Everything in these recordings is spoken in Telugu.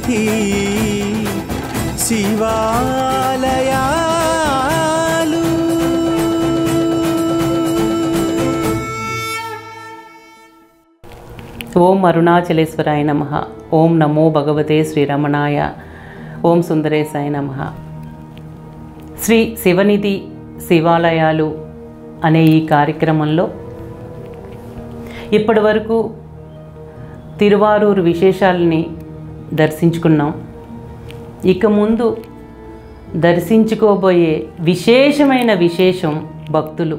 సన్నిధి శివాలయాలు ఓం అరుణాచలేశ్వరాయ నమ ఓం నమో భగవతే శ్రీరమణాయ ఓం సుందరేశాయ నమ శ్రీ శివనిధి శివాలయాలు అనే ఈ కార్యక్రమంలో ఇప్పటి వరకు తిరువారూరు విశేషాలని దర్శించుకున్నాం ఇక ముందు దర్శించుకోబోయే విశేషమైన విశేషం భక్తులు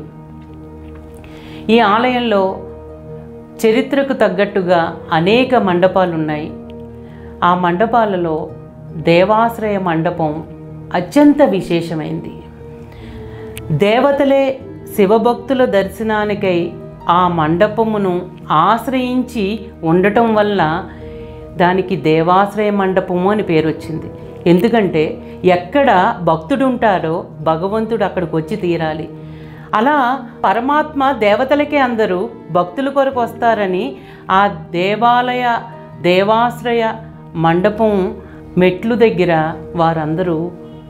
ఈ ఆలయంలో చరిత్రకు తగ్గట్టుగా అనేక మండపాలు ఉన్నాయి ఆ మండపాలలో దేవాశ్రయ మండపం అత్యంత విశేషమైంది దేవతలే శివభక్తుల దర్శనానికై ఆ మండపమును ఆశ్రయించి ఉండటం వల్ల దానికి దేవాశ్రయ మండపము అని పేరు వచ్చింది ఎందుకంటే ఎక్కడ భక్తుడు ఉంటారో భగవంతుడు అక్కడికి వచ్చి తీరాలి అలా పరమాత్మ దేవతలకే అందరూ భక్తుల కొరకు వస్తారని ఆ దేవాలయ దేవాశ్రయ మండపం మెట్లు దగ్గర వారందరూ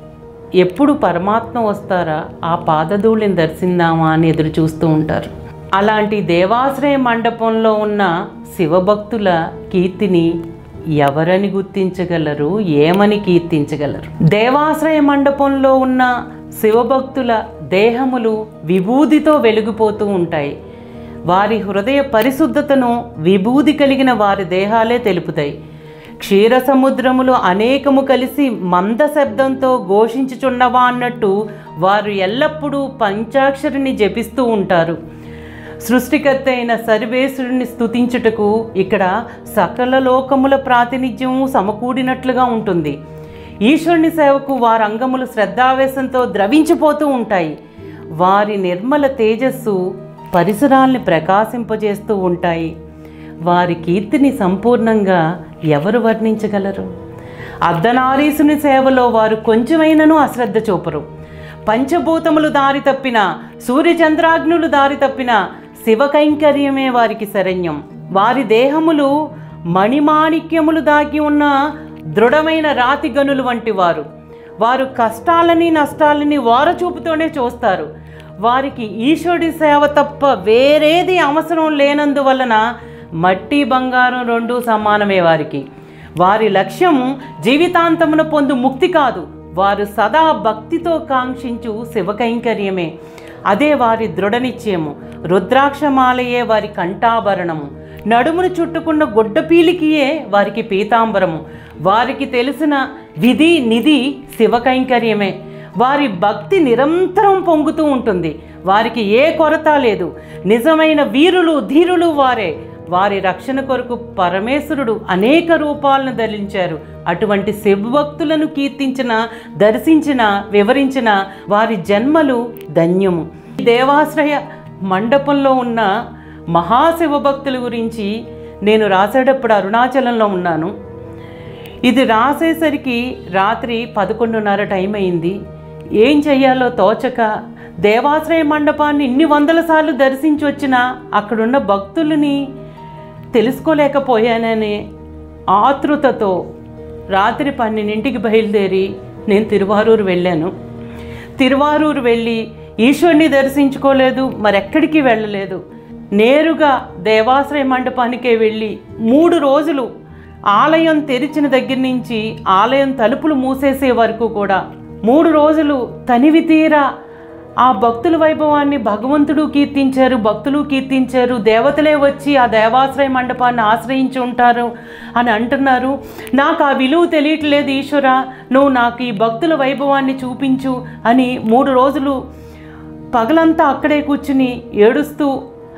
ఎప్పుడు పరమాత్మ వస్తారా ఆ పాదధూళిని దర్శిందామా అని ఎదురు చూస్తూ ఉంటారు అలాంటి దేవాశ్రయ మండపంలో ఉన్న శివభక్తుల కీర్తిని ఎవరని గుర్తించగలరు ఏమని కీర్తించగలరు దేవాశ్రయ మండపంలో ఉన్న శివభక్తుల దేహములు విభూదితో వెలిగిపోతూ ఉంటాయి వారి హృదయ పరిశుద్ధతను విభూది కలిగిన వారి దేహాలే తెలుపుతాయి క్షీర సముద్రములు అనేకము కలిసి మంద శబ్దంతో ఘోషించుచున్నవా అన్నట్టు వారు ఎల్లప్పుడూ పంచాక్షరిని జపిస్తూ ఉంటారు సృష్టికర్త అయిన సర్వేశ్వరుని స్తుతించుటకు ఇక్కడ సకల లోకముల ప్రాతినిధ్యం సమకూడినట్లుగా ఉంటుంది ఈశ్వరుని సేవకు వారి అంగములు శ్రద్ధావేశంతో ద్రవించిపోతూ ఉంటాయి వారి నిర్మల తేజస్సు పరిసరాల్ని ప్రకాశింపజేస్తూ ఉంటాయి వారి కీర్తిని సంపూర్ణంగా ఎవరు వర్ణించగలరు అర్ధనారీసుని సేవలో వారు కొంచెమైనను అశ్రద్ధ చూపరు పంచభూతములు దారి తప్పిన సూర్యచంద్రాగ్నులు దారి తప్పిన శివకైంకర్యమే వారికి శరణ్యం వారి దేహములు మణిమాణిక్యములు దాగి ఉన్న దృఢమైన రాతి గనులు వంటి వారు వారు కష్టాలని నష్టాలని వారచూపుతోనే చూస్తారు వారికి ఈశ్వరుడి సేవ తప్ప వేరేది అవసరం లేనందువలన మట్టి బంగారం రెండు సమానమే వారికి వారి లక్ష్యం జీవితాంతమున పొందు ముక్తి కాదు వారు సదా భక్తితో కాంక్షించు శివకైంకర్యమే అదే వారి దృఢ నిశ్చయము రుద్రాక్షమాలయే వారి కంఠాభరణము నడుమును చుట్టుకున్న గుడ్డపీలికియే వారికి పీతాంబరము వారికి తెలిసిన విధి నిధి శివకైంకర్యమే వారి భక్తి నిరంతరం పొంగుతూ ఉంటుంది వారికి ఏ కొరత లేదు నిజమైన వీరులు ధీరులు వారే వారి రక్షణ కొరకు పరమేశ్వరుడు అనేక రూపాలను ధరించారు అటువంటి శివభక్తులను కీర్తించిన దర్శించిన వివరించిన వారి జన్మలు ధన్యము దేవాశ్రయ మండపంలో ఉన్న మహాశివభక్తుల గురించి నేను రాసేటప్పుడు అరుణాచలంలో ఉన్నాను ఇది రాసేసరికి రాత్రి పదకొండున్నర టైం అయింది ఏం చెయ్యాలో తోచక దేవాశ్రయ మండపాన్ని ఇన్ని వందల సార్లు దర్శించి వచ్చిన అక్కడున్న భక్తులని తెలుసుకోలేకపోయాననే ఆతృతతో రాత్రి పన్నెండింటికి బయలుదేరి నేను తిరువారూరు వెళ్ళాను తిరువారూరు వెళ్ళి ఈశ్వరుని దర్శించుకోలేదు మరెక్కడికి వెళ్ళలేదు నేరుగా దేవాశ్రయ మండపానికే వెళ్ళి మూడు రోజులు ఆలయం తెరిచిన దగ్గర నుంచి ఆలయం తలుపులు మూసేసే వరకు కూడా మూడు రోజులు తనివి తీరా ఆ భక్తుల వైభవాన్ని భగవంతుడు కీర్తించారు భక్తులు కీర్తించారు దేవతలే వచ్చి ఆ దేవాశ్రయ మండపాన్ని ఆశ్రయించి ఉంటారు అని అంటున్నారు నాకు ఆ విలువ తెలియట్లేదు ఈశ్వర నువ్వు నాకు ఈ భక్తుల వైభవాన్ని చూపించు అని మూడు రోజులు పగలంతా అక్కడే కూర్చుని ఏడుస్తూ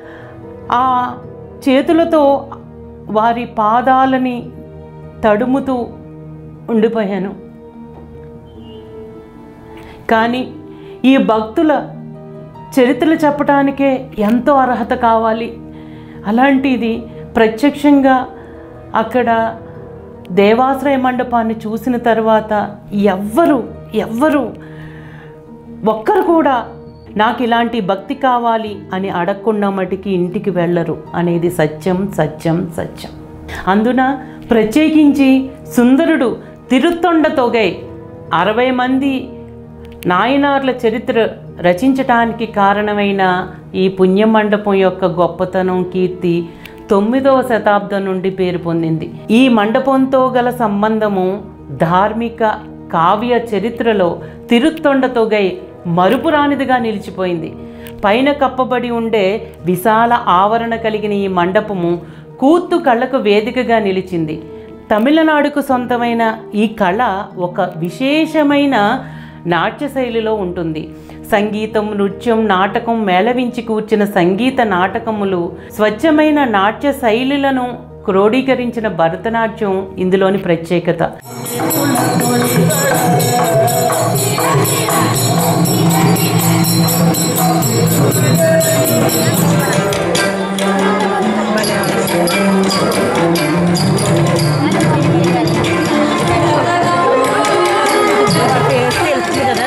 ఆ చేతులతో వారి పాదాలని తడుముతూ ఉండిపోయాను కానీ ఈ భక్తుల చరిత్రలు చెప్పడానికే ఎంతో అర్హత కావాలి అలాంటిది ప్రత్యక్షంగా అక్కడ దేవాశ్రయ మండపాన్ని చూసిన తర్వాత ఎవ్వరు ఎవ్వరు ఒక్కరు కూడా నాకు ఇలాంటి భక్తి కావాలి అని అడగకుండా మటుకి ఇంటికి వెళ్ళరు అనేది సత్యం సత్యం సత్యం అందున ప్రత్యేకించి సుందరుడు తిరుత్తొండ తొగై అరవై మంది నాయనార్ల చరిత్ర రచించటానికి కారణమైన ఈ పుణ్య మండపం యొక్క గొప్పతనం కీర్తి తొమ్మిదవ శతాబ్దం నుండి పేరు పొందింది ఈ మండపంతో గల సంబంధము ధార్మిక కావ్య చరిత్రలో తిరుత్తొండ తొగై మరుపురానిదిగా నిలిచిపోయింది పైన కప్పబడి ఉండే విశాల ఆవరణ కలిగిన ఈ మండపము కూత్తు కళ్ళకు వేదికగా నిలిచింది తమిళనాడుకు సొంతమైన ఈ కళ ఒక విశేషమైన నాట్య శైలిలో ఉంటుంది సంగీతం నృత్యం నాటకం మేళవించి కూర్చిన సంగీత నాటకములు స్వచ్ఛమైన నాట్య శైలులను క్రోడీకరించిన భరతనాట్యం ఇందులోని ప్రత్యేకత ఫేస్ తెలుసు కదా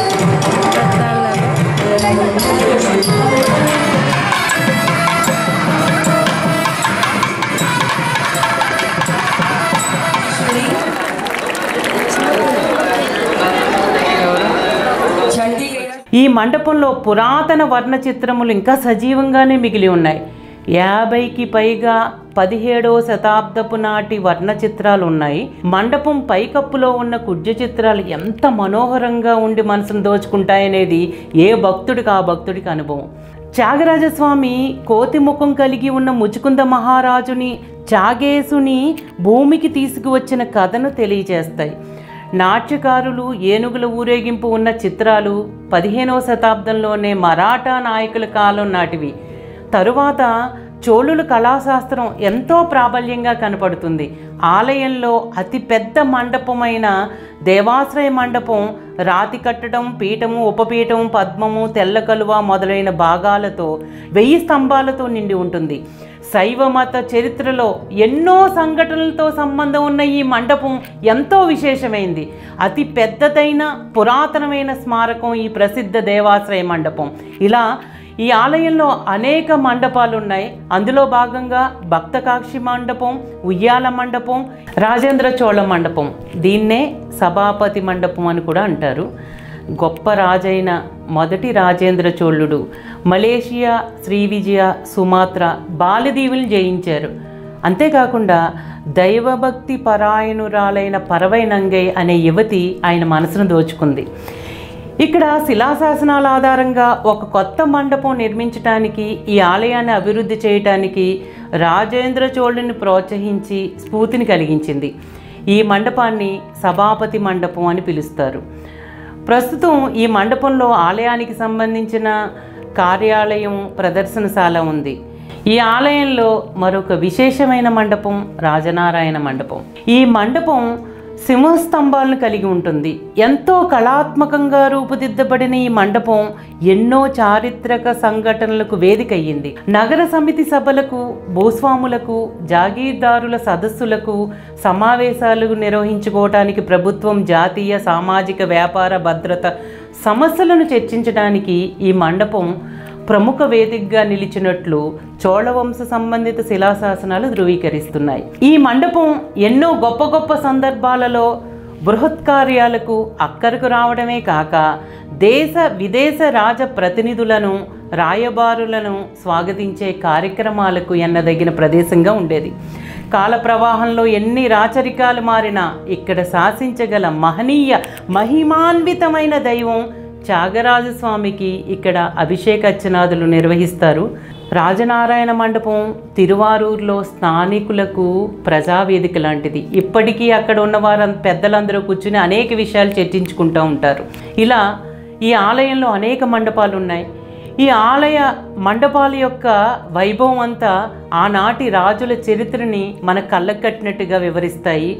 ఈ మండపంలో పురాతన వర్ణ చిత్రములు ఇంకా సజీవంగానే మిగిలి ఉన్నాయి యాభైకి పైగా పదిహేడవ శతాబ్దపు నాటి వర్ణ చిత్రాలు ఉన్నాయి మండపం పైకప్పులో ఉన్న కుడ్జ చిత్రాలు ఎంత మనోహరంగా ఉండి మనసును దోచుకుంటాయనేది ఏ భక్తుడికి ఆ భక్తుడికి అనుభవం త్యాగరాజస్వామి కోతి ముఖం కలిగి ఉన్న ముచుకుంద మహారాజుని త్యాగేశుని భూమికి తీసుకువచ్చిన కథను తెలియజేస్తాయి నాట్యకారులు ఏనుగుల ఊరేగింపు ఉన్న చిత్రాలు పదిహేనవ శతాబ్దంలోనే మరాఠా నాయకుల కాలం నాటివి తరువాత చోళుల కళాశాస్త్రం ఎంతో ప్రాబల్యంగా కనపడుతుంది ఆలయంలో అతి పెద్ద మండపమైన దేవాశ్రయ మండపం రాతి కట్టడం పీఠము ఉపపీఠము పద్మము తెల్ల కలువ మొదలైన భాగాలతో వెయ్యి స్తంభాలతో నిండి ఉంటుంది శైవ మత చరిత్రలో ఎన్నో సంఘటనలతో సంబంధం ఉన్న ఈ మండపం ఎంతో విశేషమైంది అతి పెద్దదైన పురాతనమైన స్మారకం ఈ ప్రసిద్ధ దేవాశ్రయ మండపం ఇలా ఈ ఆలయంలో అనేక మండపాలు ఉన్నాయి అందులో భాగంగా భక్తకాక్షి మండపం ఉయ్యాల మండపం రాజేంద్ర చోళ మండపం దీన్నే సభాపతి మండపం అని కూడా అంటారు గొప్ప రాజైన మొదటి రాజేంద్ర చోళుడు మలేషియా శ్రీవిజయ సుమాత్ర బాలదీవులు జయించారు అంతేకాకుండా దైవభక్తి పరాయణురాలైన పరవై నంగై అనే యువతి ఆయన మనసును దోచుకుంది ఇక్కడ శిలాశాసనాల ఆధారంగా ఒక కొత్త మండపం నిర్మించడానికి ఈ ఆలయాన్ని అభివృద్ధి చేయటానికి రాజేంద్ర చోళుని ప్రోత్సహించి స్ఫూర్తిని కలిగించింది ఈ మండపాన్ని సభాపతి మండపం అని పిలుస్తారు ప్రస్తుతం ఈ మండపంలో ఆలయానికి సంబంధించిన కార్యాలయం ప్రదర్శనశాల ఉంది ఈ ఆలయంలో మరొక విశేషమైన మండపం రాజనారాయణ మండపం ఈ మండపం సింహస్తంభాలను కలిగి ఉంటుంది ఎంతో కళాత్మకంగా రూపుదిద్దబడిన ఈ మండపం ఎన్నో చారిత్రక సంఘటనలకు వేదిక అయ్యింది నగర సమితి సభలకు భూస్వాములకు జాగీర్దారుల సదస్సులకు సమావేశాలు నిర్వహించుకోవటానికి ప్రభుత్వం జాతీయ సామాజిక వ్యాపార భద్రత సమస్యలను చర్చించడానికి ఈ మండపం ప్రముఖ వేదికగా నిలిచినట్లు చోళవంశ సంబంధిత శిలాశాసనాలు ధృవీకరిస్తున్నాయి ఈ మండపం ఎన్నో గొప్ప గొప్ప సందర్భాలలో బృహత్ కార్యాలకు అక్కరకు రావడమే కాక దేశ విదేశ రాజ ప్రతినిధులను రాయబారులను స్వాగతించే కార్యక్రమాలకు ఎన్నదగిన ప్రదేశంగా ఉండేది కాల ప్రవాహంలో ఎన్ని రాచరికాలు మారినా ఇక్కడ శాసించగల మహనీయ మహిమాన్వితమైన దైవం త్యాగరాజ స్వామికి ఇక్కడ అభిషేకర్చనాదులు నిర్వహిస్తారు రాజనారాయణ మండపం తిరువారూరులో స్థానికులకు ప్రజావేదిక లాంటిది ఇప్పటికీ అక్కడ ఉన్న వారు పెద్దలందరూ కూర్చుని అనేక విషయాలు చర్చించుకుంటూ ఉంటారు ఇలా ఈ ఆలయంలో అనేక మండపాలు ఉన్నాయి ఈ ఆలయ మండపాల యొక్క వైభవం అంతా ఆనాటి రాజుల చరిత్రని మన కళ్ళకు కట్టినట్టుగా వివరిస్తాయి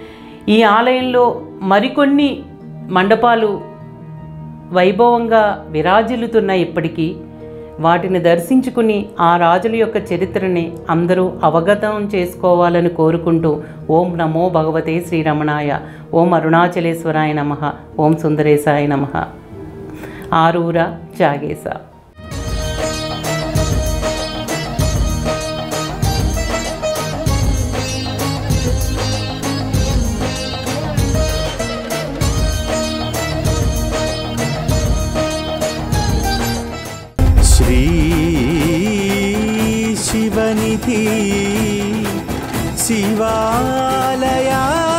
ఈ ఆలయంలో మరికొన్ని మండపాలు వైభవంగా విరాజిల్లుతున్నాయి ఇప్పటికీ వాటిని దర్శించుకుని ఆ రాజుల యొక్క చరిత్రని అందరూ అవగతం చేసుకోవాలని కోరుకుంటూ ఓం నమో భగవతే శ్రీరమణాయ ఓం అరుణాచలేశ్వరాయ నమ ఓం సుందరేశాయ నమ ఆరూర జాగేశ శ్రీ శివనిధి శివాలయా